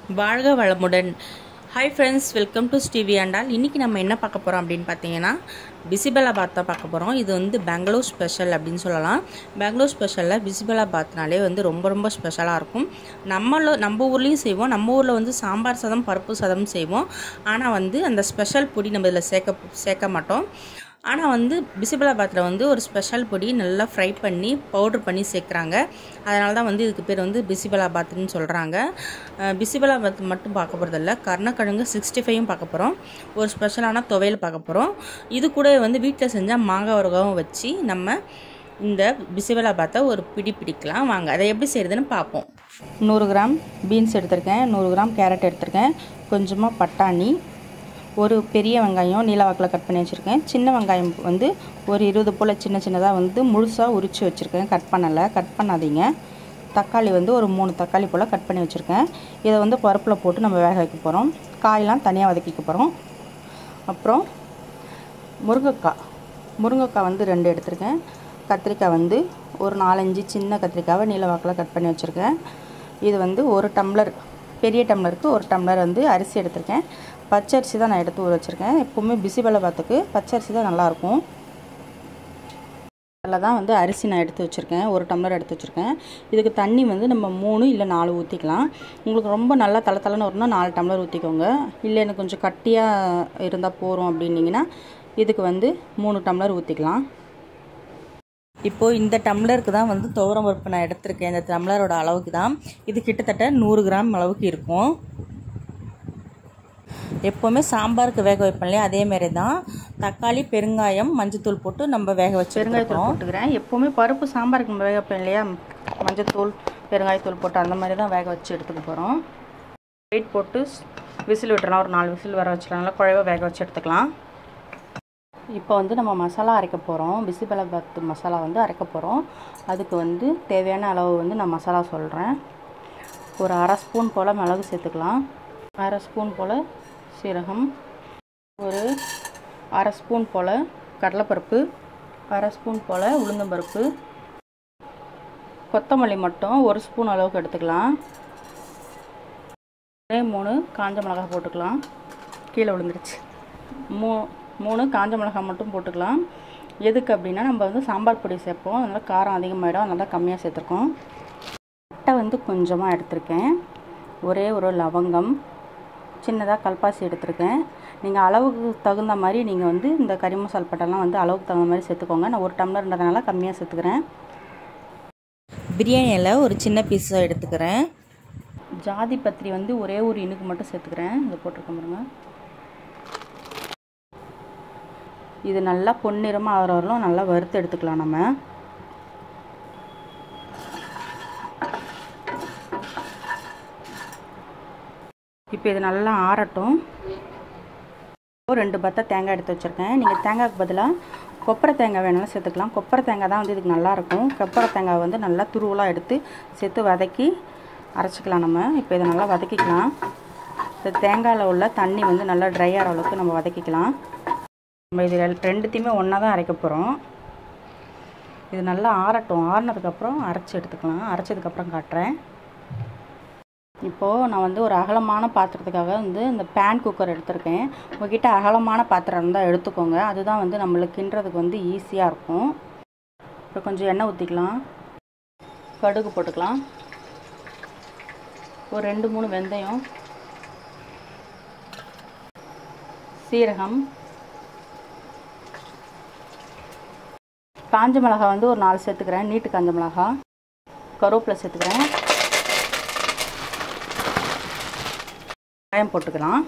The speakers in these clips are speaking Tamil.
வாழ்க வளமுடன் ஹாய் ஃப்ரெண்ட்ஸ் வெல்கம் டு ஸ்டிவி ஆண்டால் இன்றைக்கி நம்ம என்ன பார்க்க போகிறோம் அப்படின்னு பார்த்தீங்கன்னா பிசிபலாபாத் தான் பார்க்க போகிறோம் இது வந்து பெங்களூர் ஸ்பெஷல் அப்படின்னு சொல்லலாம் பெங்களூர் ஸ்பெஷலில் பிசிபலாபாத்னாலே வந்து ரொம்ப ரொம்ப ஸ்பெஷலாக இருக்கும் நம்மள நம்ம ஊர்லேயும் செய்வோம் நம்ம ஊரில் வந்து சாம்பார் சாதம் பருப்பு சாதம் செய்வோம் ஆனால் வந்து அந்த ஸ்பெஷல் பொடி நம்ம இதில் சேர்க்க சேர்க்க மாட்டோம் ஆனால் வந்து பிசிபலாபாத்தில் வந்து ஒரு ஸ்பெஷல் பொடி நல்லா ஃப்ரை பண்ணி பவுட்ரு பண்ணி சேர்க்குறாங்க அதனால தான் வந்து இதுக்கு பேர் வந்து பிசிபலாபாத்துன்னு சொல்கிறாங்க பிசிபலாபாத் மட்டும் பார்க்க போகிறதில்ல கருணக்கிழங்கு சிக்ஸ்டி ஃபைவும் பார்க்க போகிறோம் ஒரு ஸ்பெஷலான துவையல் பார்க்க போகிறோம் இது கூட வந்து வீட்டில் செஞ்சால் மாங்காய் உரகாவும் வச்சு நம்ம இந்த பிசிபலாபாத்தை ஒரு பிடி பிடிக்கலாம் வாங்க அதை எப்படி செய்கிறதுன்னு பார்ப்போம் நூறு கிராம் பீன்ஸ் எடுத்திருக்கேன் நூறு கிராம் கேரட் எடுத்திருக்கேன் கொஞ்சமாக பட்டாணி ஒரு பெரிய வெங்காயம் நீலவாக்கில் கட் பண்ணி வச்சுருக்கேன் சின்ன வெங்காயம் வந்து ஒரு இருபது போல் சின்ன சின்னதாக வந்து முழுசாக உரித்து வச்சுருக்கேன் கட் பண்ணலை கட் பண்ணாதீங்க தக்காளி வந்து ஒரு மூணு தக்காளி போல் கட் பண்ணி வச்சுருக்கேன் இதை வந்து பருப்பில் போட்டு நம்ம வேக வைக்க போகிறோம் காயெலாம் தனியாக வதக்கிக்க போகிறோம் அப்புறம் முருங்கைக்காய் முருங்கைக்காய் வந்து ரெண்டு எடுத்திருக்கேன் கத்திரிக்காய் வந்து ஒரு நாலஞ்சு சின்ன கத்திரிக்காவை நீலவாக்கில் கட் பண்ணி வச்சுருக்கேன் இது வந்து ஒரு டம்ளர் பெரிய டம்ளருக்கு ஒரு டம்ளர் வந்து அரிசி எடுத்திருக்கேன் பச்சரிசி தான் நான் எடுத்து ஊற வச்சுருக்கேன் எப்போவுமே பிசிபலாபாத்துக்கு பச்சரிசி தான் நல்லாயிருக்கும் அதில் தான் வந்து அரிசி நான் எடுத்து வச்சுருக்கேன் ஒரு டம்ளர் எடுத்து வச்சுருக்கேன் இதுக்கு தண்ணி வந்து நம்ம மூணு இல்லை நாலு ஊற்றிக்கலாம் உங்களுக்கு ரொம்ப நல்லா தலை தலைன்னு வரணும்னா நாலு டம்ளர் ஊற்றிக்கோங்க இல்லை எனக்கு கொஞ்சம் கட்டியாக இருந்தால் போகிறோம் அப்படின்னிங்கன்னா இதுக்கு வந்து மூணு டம்ளர் ஊற்றிக்கலாம் இப்போது இந்த டம்ளருக்கு தான் வந்து துவரம் பருப்பு நான் எடுத்திருக்கேன் இந்த டம்ளரோட அளவுக்கு தான் இது கிட்டத்தட்ட நூறு கிராம் அளவுக்கு இருக்கும் எப்போவுமே சாம்பாருக்கு வேக வைப்போம் இல்லையா அதேமாரி தான் தக்காளி பெருங்காயம் மஞ்சத்தூள் போட்டு நம்ம வேக வச்சு பெருங்காயத்தூள் போட்டுக்கிறேன் எப்போவுமே பருப்பு சாம்பாருக்கு நம்ம வேக வைப்போம் இல்லையா மஞ்சத்தூள் பெருங்காயத்தூள் போட்டு அந்த மாதிரி தான் வேக வச்சு எடுத்துக்க போகிறோம் வெயிட் போட்டு விசில் விட்டுறலாம் ஒரு நாலு விசில் வர வச்சுக்கலாம் நல்லா குழைவாக வேக வச்சு எடுத்துக்கலாம் இப்போ வந்து நம்ம மசாலா அரைக்க போகிறோம் பிசிபலாபாத் மசாலா வந்து அரைக்க போகிறோம் அதுக்கு வந்து தேவையான அளவு வந்து நான் மசாலா சொல்கிறேன் ஒரு அரை ஸ்பூன் போல் மிளகு சேர்த்துக்கலாம் அரை ஸ்பூன் போல் சீரகம் ஒரு அரை ஸ்பூன் போல் கடலைப்பருப்பு அரை ஸ்பூன் போல் உளுந்தம்பருப்பு கொத்தமல்லி மட்டும் ஒரு ஸ்பூன் அளவுக்கு எடுத்துக்கலாம் ஒரே மூணு காஞ்ச மிளகாய் போட்டுக்கலாம் கீழே விழுந்துருச்சு மூ மூணு காஞ்ச மிளகாய் மட்டும் போட்டுக்கலாம் எதுக்கு அப்படின்னா நம்ம வந்து சாம்பார் பொடி சேர்ப்போம் அதனால் காரம் அதிகமாகிடும் அதனால் கம்மியாக சேர்த்துருக்கோம் பட்டை வந்து கொஞ்சமாக எடுத்திருக்கேன் ஒரே ஒரு லவங்கம் சின்னதாக கல்பாசி எடுத்திருக்கேன் நீங்கள் அளவுக்கு தகுந்த மாதிரி நீங்கள் வந்து இந்த கறி மசால் பட்டெல்லாம் வந்து அளவுக்கு தகுந்த மாதிரி சேர்த்துக்கோங்க நான் ஒரு டம்ளர்ன்றதுனால கம்மியாக சேர்த்துக்கிறேன் பிரியாணியில் ஒரு சின்ன பீஸாக எடுத்துக்கிறேன் ஜாதி பத்திரி வந்து ஒரே ஒரு இனுக்கு மட்டும் சேர்த்துக்கிறேன் இதை போட்டிருக்க பாருங்க இது நல்லா பொன்னிறமாக ஆகிற வரலும் நல்லா வறுத்து எடுத்துக்கலாம் நம்ம இப்போ இது நல்லா ஆறட்டும் ரெண்டு பத்தை தேங்காய் எடுத்து வச்சுருக்கேன் நீங்கள் தேங்காய்க்கு பதிலாக கொப்பரை தேங்காய் வேணாலும் சேர்த்துக்கலாம் கொப்பரை தேங்காய் தான் வந்து இதுக்கு நல்லாயிருக்கும் கொப்பரை தேங்காய் வந்து நல்லா துருவலாக எடுத்து சேர்த்து வதக்கி அரைச்சிக்கலாம் நம்ம இப்போ இதை நல்லா வதக்கிக்கலாம் இந்த தேங்காயில் உள்ள தண்ணி வந்து நல்லா ட்ரை ஆகிற அளவுக்கு நம்ம வதக்கிக்கலாம் நம்ம இது ரெண்டுத்தையுமே ஒன்றா தான் அரைக்க போகிறோம் இது நல்லா ஆறட்டும் ஆறினதுக்கப்புறம் அரைச்சி எடுத்துக்கலாம் அரைச்சதுக்கப்புறம் காட்டுறேன் இப்போது நான் வந்து ஒரு அகலமான பாத்திரத்துக்காக வந்து இந்த பேன் குக்கர் எடுத்திருக்கேன் உங்ககிட்ட அகலமான பாத்திரம் இருந்தால் எடுத்துக்கோங்க அதுதான் வந்து நம்மளுக்கு கிண்டுறதுக்கு வந்து ஈஸியாக இருக்கும் இப்போ கொஞ்சம் எண்ணெய் ஊற்றிக்கலாம் கடுகு போட்டுக்கலாம் ஒரு ரெண்டு மூணு வெந்தயம் சீரகம் காஞ்ச மிளகாய் வந்து ஒரு நாலு சேர்த்துக்கிறேன் நீட்டு காஞ்ச மிளகாய் கருவேப்பிலை சேர்த்துக்கிறேன் வெங்காயம் போட்டுக்கலாம்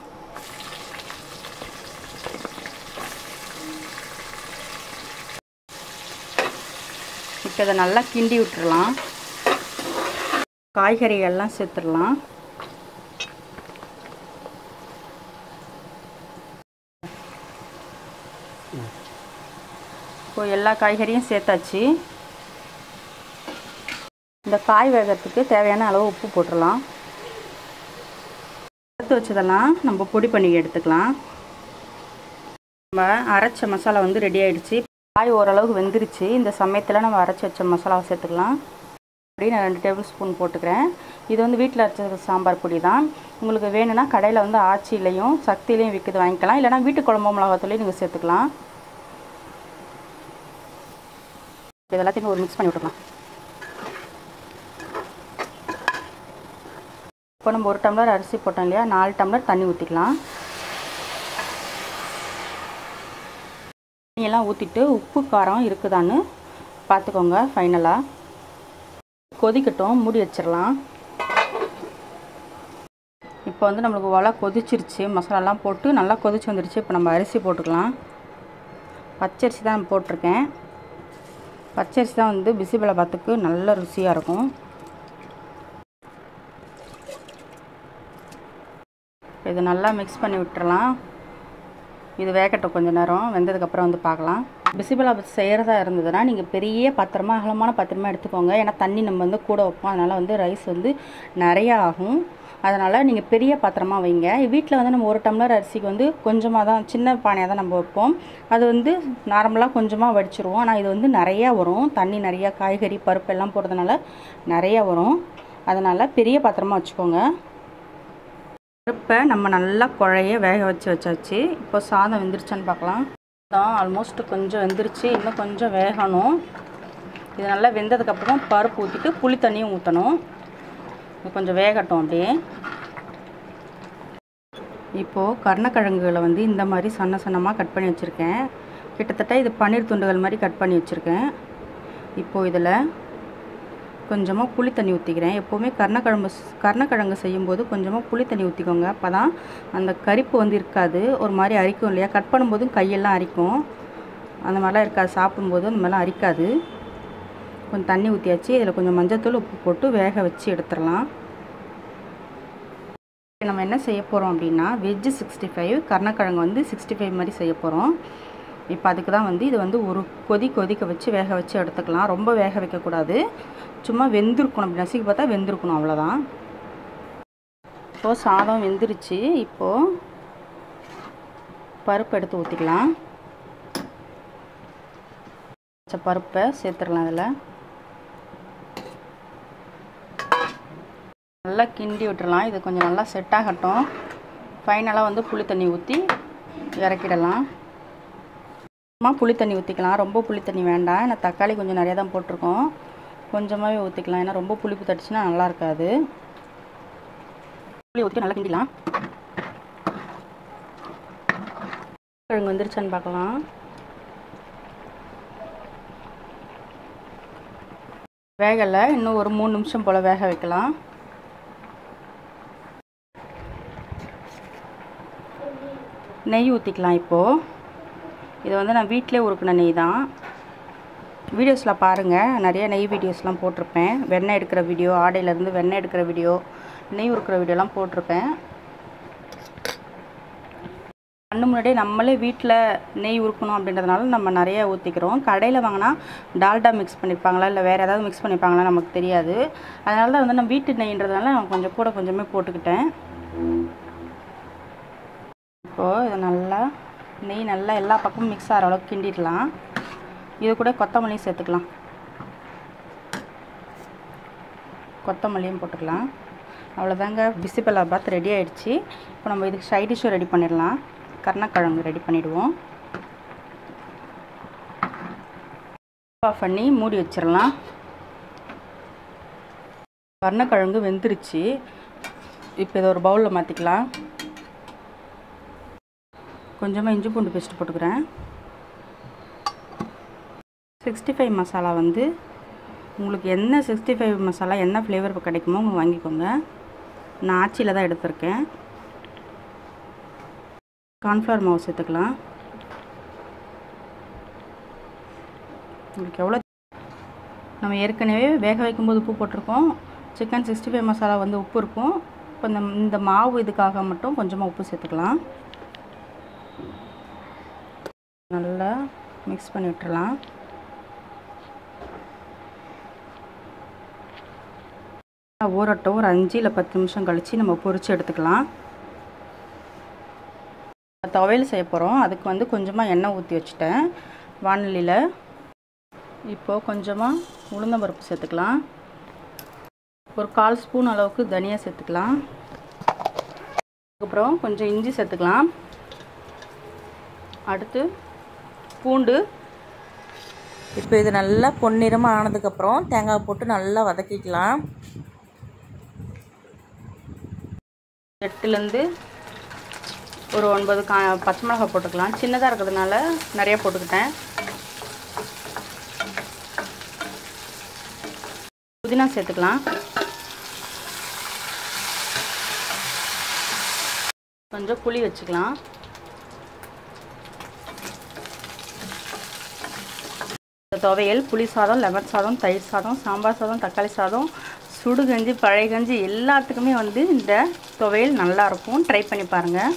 இப்போ இதை நல்லா கிண்டி விட்டுறலாம் காய்கறிகள்லாம் சேர்த்துடலாம் இப்போ எல்லா காய்கறியும் சேர்த்தாச்சு இந்த காய் வேகிறதுக்கு தேவையான அளவு உப்பு போட்டுடலாம் எடுத்து வச்சதெல்லாம் நம்ம பொடி பண்ணி எடுத்துக்கலாம் நம்ம அரைச்ச மசாலா வந்து ரெடி ஆகிடுச்சு காய் ஓரளவுக்கு வெந்துருச்சு இந்த சமயத்தில் நம்ம அரைச்சி வச்ச மசாலாவை சேர்த்துக்கலாம் பொடி நான் ரெண்டு டேபிள் ஸ்பூன் போட்டுக்கிறேன் இது வந்து வீட்டில் அரைச்ச சாம்பார் பொடி தான் உங்களுக்கு வேணும்னா கடையில் வந்து ஆச்சிலையும் சக்திலையும் விற்குது வாங்கிக்கலாம் இல்லைனா வீட்டு குழம்பு மிளகாத்தூளையும் நீங்கள் சேர்த்துக்கலாம் இது எல்லாத்தையும் ஒரு மிக்ஸ் பண்ணி விட்டுக்கலாம் இப்போ நம்ம ஒரு டம்ளர் அரிசி போட்டோம் இல்லையா நாலு டம்ளர் தண்ணி ஊற்றிக்கலாம் தண்ணியெல்லாம் ஊற்றிட்டு உப்பு காரம் இருக்குதான்னு பார்த்துக்கோங்க ஃபைனலாக கொதிக்கட்டும் மூடி வச்சிடலாம் இப்போ வந்து நம்மளுக்கு ஒலை கொதிச்சிருச்சு மசாலாலாம் போட்டு நல்லா கொதிச்சு வந்துருச்சு இப்போ நம்ம அரிசி போட்டுக்கலாம் பச்சரிசி தான் போட்டிருக்கேன் பச்சரிசி தான் வந்து பிசிபெலை பாத்துக்கு நல்ல ருசியாக இருக்கும் இது நல்லா மிக்ஸ் பண்ணி விட்டுறலாம் இது வேகட்டும் கொஞ்சம் நேரம் வெந்ததுக்கப்புறம் வந்து பார்க்கலாம் பிசிபலா செய்கிறதா இருந்ததுன்னா நீங்கள் பெரிய பாத்திரமா அகலமான பாத்திரமா எடுத்துக்கோங்க ஏன்னா தண்ணி நம்ம வந்து கூட வைப்போம் அதனால் வந்து ரைஸ் வந்து நிறையா ஆகும் அதனால் நீங்கள் பெரிய பாத்திரமா வைங்க வீட்டில் வந்து நம்ம ஒரு டம்ளர் அரிசிக்கு வந்து கொஞ்சமாக தான் சின்ன பானையாக தான் நம்ம வைப்போம் அது வந்து நார்மலாக கொஞ்சமாக வடிச்சிருவோம் ஆனால் இது வந்து நிறையா வரும் தண்ணி நிறையா காய்கறி பருப்பு எல்லாம் போடுறதுனால நிறையா வரும் அதனால் பெரிய பாத்திரமா வச்சுக்கோங்க பருப்பை நம்ம நல்லா குழைய வேக வச்சு வச்சாச்சு இப்போ சாதம் வெந்துருச்சான்னு பார்க்கலாம் தான் ஆல்மோஸ்ட் கொஞ்சம் வெந்துருச்சு இன்னும் கொஞ்சம் வேகணும் இது நல்லா வெந்ததுக்கப்புறம் பருப்பு ஊற்றிட்டு புளி தண்ணியும் ஊற்றணும் இது கொஞ்சம் வேகட்டும் அப்படியே இப்போது கருணக்கிழங்குகளை வந்து இந்த மாதிரி சன்ன சன்னமாக கட் பண்ணி வச்சுருக்கேன் கிட்டத்தட்ட இது பன்னீர் துண்டுகள் மாதிரி கட் பண்ணி வச்சுருக்கேன் இப்போது இதில் கொஞ்சமாக புளி தண்ணி ஊற்றிக்கிறேன் எப்போவுமே கருணக்கிழங்கு கருணக்கிழங்கு செய்யும்போது கொஞ்சமாக புளி தண்ணி ஊற்றிக்கோங்க அப்போ தான் அந்த கரிப்பு வந்து இருக்காது ஒரு மாதிரி அரிக்கும் இல்லையா கட் பண்ணும்போதும் கையெல்லாம் அரிக்கும் அந்த மாதிரிலாம் இருக்காது சாப்பிடும்போது அந்த மாதிரிலாம் அரிக்காது கொஞ்சம் தண்ணி ஊற்றியாச்சு இதில் கொஞ்சம் மஞ்சத்தூள் உப்பு போட்டு வேக வச்சு எடுத்துடலாம் நம்ம என்ன செய்ய போகிறோம் அப்படின்னா வெஜ்ஜு சிக்ஸ்டி ஃபைவ் கருணக்கிழங்கு வந்து சிக்ஸ்டி ஃபைவ் மாதிரி செய்ய போகிறோம் இப்போ அதுக்கு தான் வந்து இது வந்து ஒரு கொதி கொதிக்க வச்சு வேக வச்சு எடுத்துக்கலாம் ரொம்ப வேக வைக்கக்கூடாது சும்மா வெந்திருக்கணும் அப்படி நசுக்கி பார்த்தா வெந்திருக்கணும் அவ்வளோதான் இப்போது சாதம் வெந்துருச்சு இப்போது பருப்பு எடுத்து ஊற்றிக்கலாம் பருப்பை சேர்த்துடலாம் அதில் நல்லா கிண்டி விட்டுறலாம் இது கொஞ்சம் நல்லா செட் ஆகட்டும் ஃபைனலாக வந்து புளி தண்ணி ஊற்றி இறக்கிடலாம் கொஞ்சமாக புளி தண்ணி ஊற்றிக்கலாம் ரொம்ப புளி தண்ணி வேண்டாம் ஏன்னா தக்காளி கொஞ்சம் நிறையா தான் போட்டிருக்கோம் கொஞ்சமாகவே ஊற்றிக்கலாம் ஏன்னா ரொம்ப புளிப்பு தட்டுச்சுன்னா நல்லா இருக்காது புளி ஊற்றி நல்லா கிண்டிக்கலாம் கிழங்கு வந்துருச்சான்னு பார்க்கலாம் வேகலை இன்னும் ஒரு மூணு நிமிஷம் போல் வேக வைக்கலாம் நெய் ஊற்றிக்கலாம் இப்போது இது வந்து நான் வீட்டிலே உருக்கின நெய் தான் வீடியோஸில் பாருங்கள் நிறைய நெய் வீடியோஸ்லாம் போட்டிருப்பேன் வெண்ணெய் எடுக்கிற வீடியோ ஆடையிலேருந்து வெண்ணெய் எடுக்கிற வீடியோ நெய் உருக்கிற வீடியோலாம் போட்டிருப்பேன் கண்ணு முன்னாடியே நம்மளே வீட்டில் நெய் உருக்கணும் அப்படின்றதுனால நம்ம நிறைய ஊற்றிக்கிறோம் கடையில் வாங்கினா டால்டா மிக்ஸ் பண்ணியிருப்பாங்களா இல்லை வேறு ஏதாவது மிக்ஸ் பண்ணியிருப்பாங்களா நமக்கு தெரியாது அதனால தான் வந்து நான் வீட்டு நெய்ன்றதுனால நான் கொஞ்சம் கூட கொஞ்சமே போட்டுக்கிட்டேன் இப்போது இது நல்லா நெய் நல்லா எல்லா பக்கமும் மிக்ஸ் ஆகிற அளவுக்கு கிண்டிடலாம் இது கூட கொத்தமல்லியும் சேர்த்துக்கலாம் கொத்தமல்லியும் போட்டுக்கலாம் அவ்வளோதாங்க பிசிபலாபாத் ரெடி ஆயிடுச்சு இப்போ நம்ம இதுக்கு சைட் டிஷ்ஷும் ரெடி பண்ணிடலாம் கருணக்கிழங்கு ரெடி பண்ணிவிடுவோம் ஆஃப் பண்ணி மூடி வச்சிடலாம் கருணக்கிழங்கு வெந்துருச்சு இப்போ இதை ஒரு பவுலில் மாற்றிக்கலாம் கொஞ்சமாக இஞ்சி பூண்டு பேஸ்ட் போட்டுக்கிறேன் சிக்ஸ்டி ஃபைவ் மசாலா வந்து உங்களுக்கு என்ன சிக்ஸ்டி ஃபைவ் மசாலா என்ன ஃப்ளேவர் கிடைக்குமோ உங்களுக்கு வாங்கிக்கோங்க நான் ஆச்சியில் தான் எடுத்திருக்கேன் கார்ன்ஃப்ளவர் மாவு சேர்த்துக்கலாம் உங்களுக்கு எவ்வளோ நம்ம ஏற்கனவே வேக வைக்கும்போது உப்பு போட்டிருக்கோம் சிக்கன் சிக்ஸ்டி ஃபைவ் மசாலா வந்து உப்பு இருக்கும் இப்போ இந்த இந்த மாவு இதுக்காக மட்டும் கொஞ்சமாக உப்பு சேர்த்துக்கலாம் நல்லா மிக்ஸ் பண்ணி விட்டுறலாம் ஊறட்டும் ஒரு அஞ்சு இல்லை பத்து நிமிஷம் கழித்து நம்ம பொரித்து எடுத்துக்கலாம் துவையல் செய்ய போகிறோம் அதுக்கு வந்து கொஞ்சமாக எண்ணெய் ஊற்றி வச்சுட்டேன் வானொலியில் இப்போது கொஞ்சமாக உளுந்தம்பருப்பு சேர்த்துக்கலாம் ஒரு கால் ஸ்பூன் அளவுக்கு தனியா சேர்த்துக்கலாம் அதுக்கப்புறம் கொஞ்சம் இஞ்சி சேர்த்துக்கலாம் அடுத்து பூண்டு இப்போ இது நல்லா பொன்னிறமாக ஆனதுக்கப்புறம் தேங்காய் போட்டு நல்லா வதக்கிக்கலாம் எட்டுலேருந்து ஒரு ஒன்பது கா பச்சை மிளகாய் போட்டுக்கலாம் சின்னதாக இருக்கிறதுனால நிறைய போட்டுக்கிட்டேன் புதினா சேர்த்துக்கலாம் கொஞ்சம் புளி வச்சுக்கலாம் துவையல் புளி சாதம் லெமன் சாதம் தயிர் சாதம் சாம்பார் சாதம் தக்காளி சாதம் சுடு கஞ்சி பழைய கஞ்சி எல்லாத்துக்குமே வந்து இந்த துவையல் நல்லாயிருக்கும் ட்ரை பண்ணி பாருங்கள்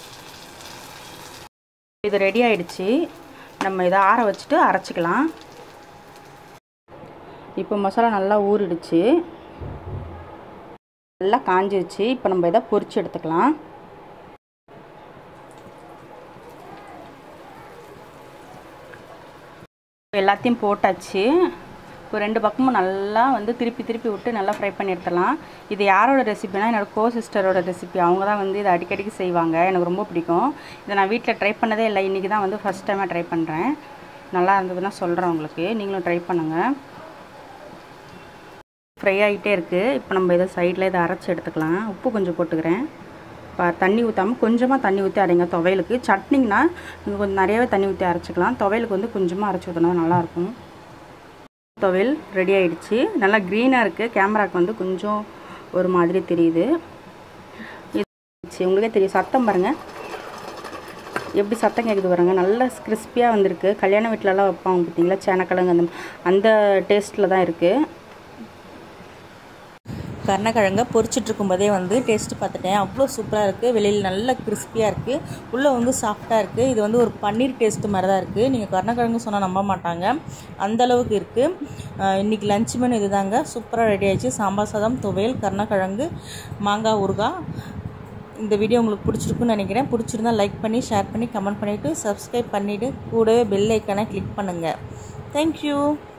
இது ரெடி ஆயிடுச்சு நம்ம இதை ஆற வச்சுட்டு அரைச்சிக்கலாம் இப்போ மசாலா நல்லா ஊறிடுச்சு நல்லா காஞ்சிடுச்சு இப்போ நம்ம இதை பொரிச்சு எடுத்துக்கலாம் எல்லாத்தையும் போட்டாச்சு இப்போ ரெண்டு பக்கமும் நல்லா வந்து திருப்பி திருப்பி விட்டு நல்லா ஃப்ரை பண்ணி எடுத்துடலாம் இது யாரோட ரெசிபினா என்னோடய கோ சிஸ்டரோட ரெசிபி அவங்க தான் வந்து இதை அடிக்கடிக்கு செய்வாங்க எனக்கு ரொம்ப பிடிக்கும் இதை நான் வீட்டில் ட்ரை பண்ணதே இல்லை இன்றைக்கி தான் வந்து ஃபஸ்ட் டைமாக ட்ரை பண்ணுறேன் நல்லா இருந்ததுன்னா சொல்கிறேன் உங்களுக்கு நீங்களும் ட்ரை பண்ணுங்கள் ஃப்ரை ஆகிட்டே இருக்குது இப்போ நம்ம இதை சைடில் இதை அரைச்சி எடுத்துக்கலாம் உப்பு கொஞ்சம் போட்டுக்கிறேன் இப்போ தண்ணி ஊற்றாமல் கொஞ்சமாக தண்ணி ஊற்றி அரைங்க துவையலுக்கு சட்னிங்கன்னா நீங்கள் கொஞ்சம் நிறையவே தண்ணி ஊற்றி அரைச்சிக்கலாம் துவையலுக்கு வந்து கொஞ்சமாக அரைச்சி ஊற்றினா நல்லாயிருக்கும் துவையல் ரெடி ஆகிடுச்சு நல்லா க்ரீனாக இருக்குது கேமராவுக்கு வந்து கொஞ்சம் ஒரு மாதிரி தெரியுது இது உங்களுக்கே தெரியும் சத்தம் பாருங்கள் எப்படி சத்தம் கேட்குது பாருங்க நல்லா கிறிஸ்பியாக வந்திருக்கு கல்யாண வீட்டிலலாம் வைப்பாங்க பார்த்தீங்களா சேனக்கிழங்கு அந்த அந்த டேஸ்ட்டில் தான் இருக்குது கருணக்கிழங்க பொரிச்சிட்டு இருக்கும்போதே வந்து டேஸ்ட்டு பார்த்துட்டேன் அவ்வளோ சூப்பராக இருக்குது வெளியில் நல்ல கிறிஸ்பியாக இருக்குது உள்ளே வந்து சாஃப்டாக இருக்குது இது வந்து ஒரு பன்னீர் டேஸ்ட்டு மாதிரி தான் இருக்குது நீங்கள் கருணக்கிழங்கு சொன்னால் நம்ப மாட்டாங்க அந்த அளவுக்கு இருக்குது இன்றைக்கி லஞ்ச் மெனு இது தாங்க சூப்பராக ரெடி ஆயிடுச்சு சாம்பார் சாதம் துவையல் கருணக்கிழங்கு மாங்காய் ஊறுகாய் இந்த வீடியோ உங்களுக்கு பிடிச்சிருக்குன்னு நினைக்கிறேன் பிடிச்சிருந்தா லைக் பண்ணி ஷேர் பண்ணி கமெண்ட் பண்ணிவிட்டு சப்ஸ்கிரைப் பண்ணிவிட்டு கூடவே பெல் ஐக்கானை கிளிக் பண்ணுங்கள் தேங்க்யூ